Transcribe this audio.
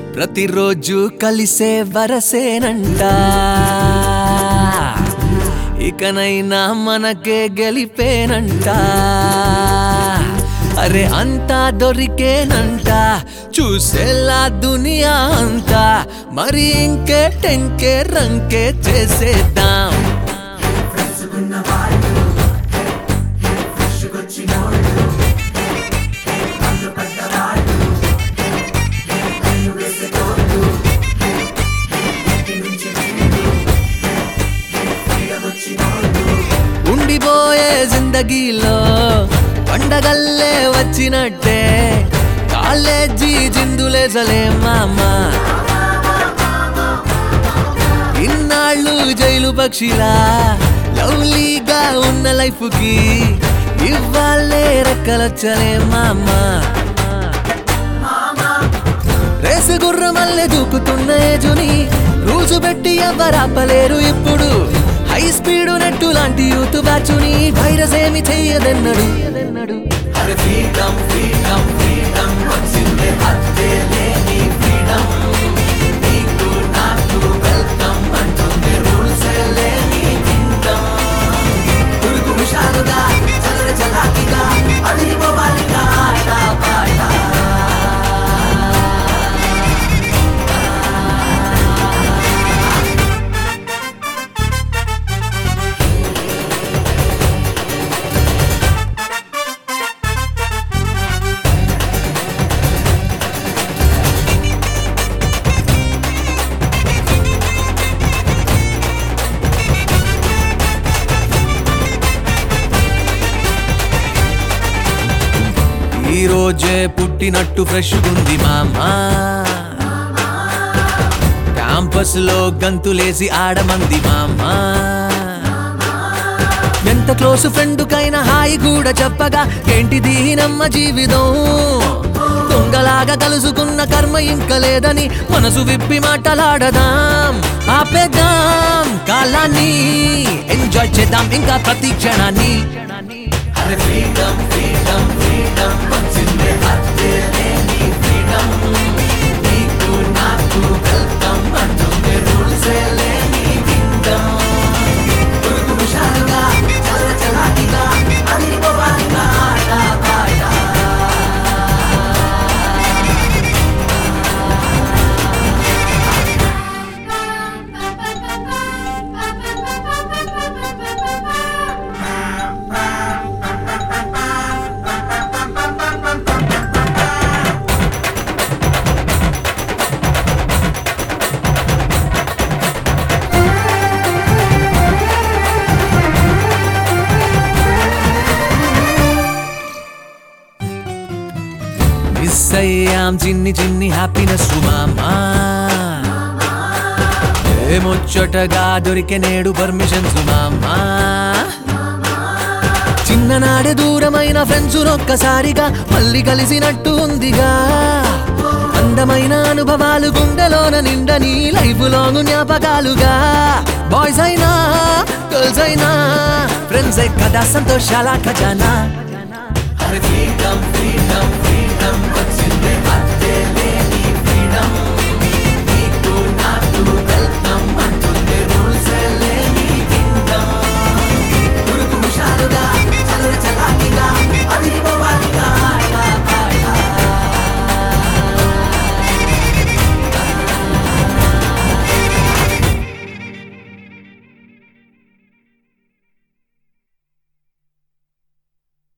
ప్రతిరోజు కలిసే వరసేనంట ఇకనైనా మనకే గెలిపేనంట అరే అంతా దొరికేనంట చూసేలా దునియా అంతా మరి ఇంకే టెంకే రంకే చేసేద్దాం ఉండిపోయే జిందగీలో పండగల్లే వచ్చినట్టే కాలేజీ జిందులేసలే మామా ఇన్నాళ్ళు జైలు పక్షిలా లవ్లీగా ఉన్న లైఫ్ కి ఇవ్వాలే రెక్కలొచ్చలే మామా రేసు గుర్రమల్లె దూకుతున్న ఏజుని రూజు పెట్టి ఎవ్వరాపలేరు ఇప్పుడు హై స్పీడ్ నెట్టు లాంటి యూత్ బ్యాచుని వైరస్ ఏమి చెయ్యదన్నడు అరే freedom, freedom, freedom వచ్చిందే అద్దే లేని freedom. నీకు నాకు welcome అంటుంది rules ఏ లేని kingdom. ఉరుకు హుషారుగా, చలర చలాకీగా, అదిరిపోవాలిగా ఆట పాట. ఈ రోజే పుట్టినట్టు ఫ్రెష్ గుంది మామా క్యాంపస్ లో గంతులేసి ఆడమంది మామా ఎంత క్లోజ్ ఫ్రెండ్ కైనా హాయి కూడా చెప్పగా ఏంటిది నమ్మ జీవితం దొంగలాగా కలుసుకున్న కర్మ ఇంకా లేదని మనసు విప్పి మాటలాడదాం ఆపేద్దాం కాలాన్ని ఎంజాయ్ చేద్దాం ఇంకా ప్రతి క్షణాన్ని అరే freedom, freedom, freedom వచ్చిందే అద్దే లేని freedom. నీకు నాకు welcome అంటుంది rules ఏ లేని kingdom. ఉరుకు హుషారుగా, చల్ల చలాకీగా, అదిరిపోవాలిగా ఆట పాట. మిస్ అయ్యాం చిన్ని చిన్ని హ్యాపీనెస్ మామా ఏమొచ్చటగా దొరికే నేడు పర్మిషన్స్ మామా చిన్ననాడే దూరమైన ఫ్రెండ్స్ ఒక్కసారిగా మళ్ళీ కలిసినట్టు ఉందిగా అందమైన అనుభవాలు గుండెలోన నిండని లైఫ్ లాంగ్ జ్ఞాపకాలుగా బాయ్స్ అయినా గర్ల్స్ అయినా ఫ్రెండ్స్ కదా సంతోషాల ఖజానా అరే